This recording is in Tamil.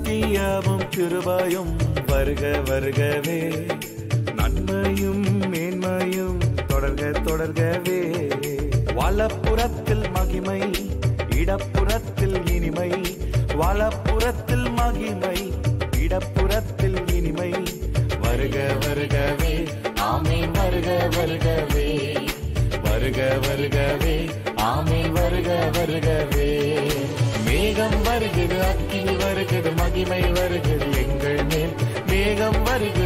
நித்தியமும் கிருபாயும் வருக வருகவே நன்மையும் மேன்மையும் தொடர்க தொடர்கவே வலப்புறத்தில் மகிமை இடப்புறத்தில் இனிமை வலப்புறத்தில் மகிமை இடப்புறத்தில் இனிமை வருக வருகவே ஆமீன் வருக வருகவே வருக வருகவே ஆமீன் வருக வருகவே மேகம் வருகிறது அக்கினி வருகிறது மகிமை வருகிறது எங்கள் மேல் மேகம் வருகிறது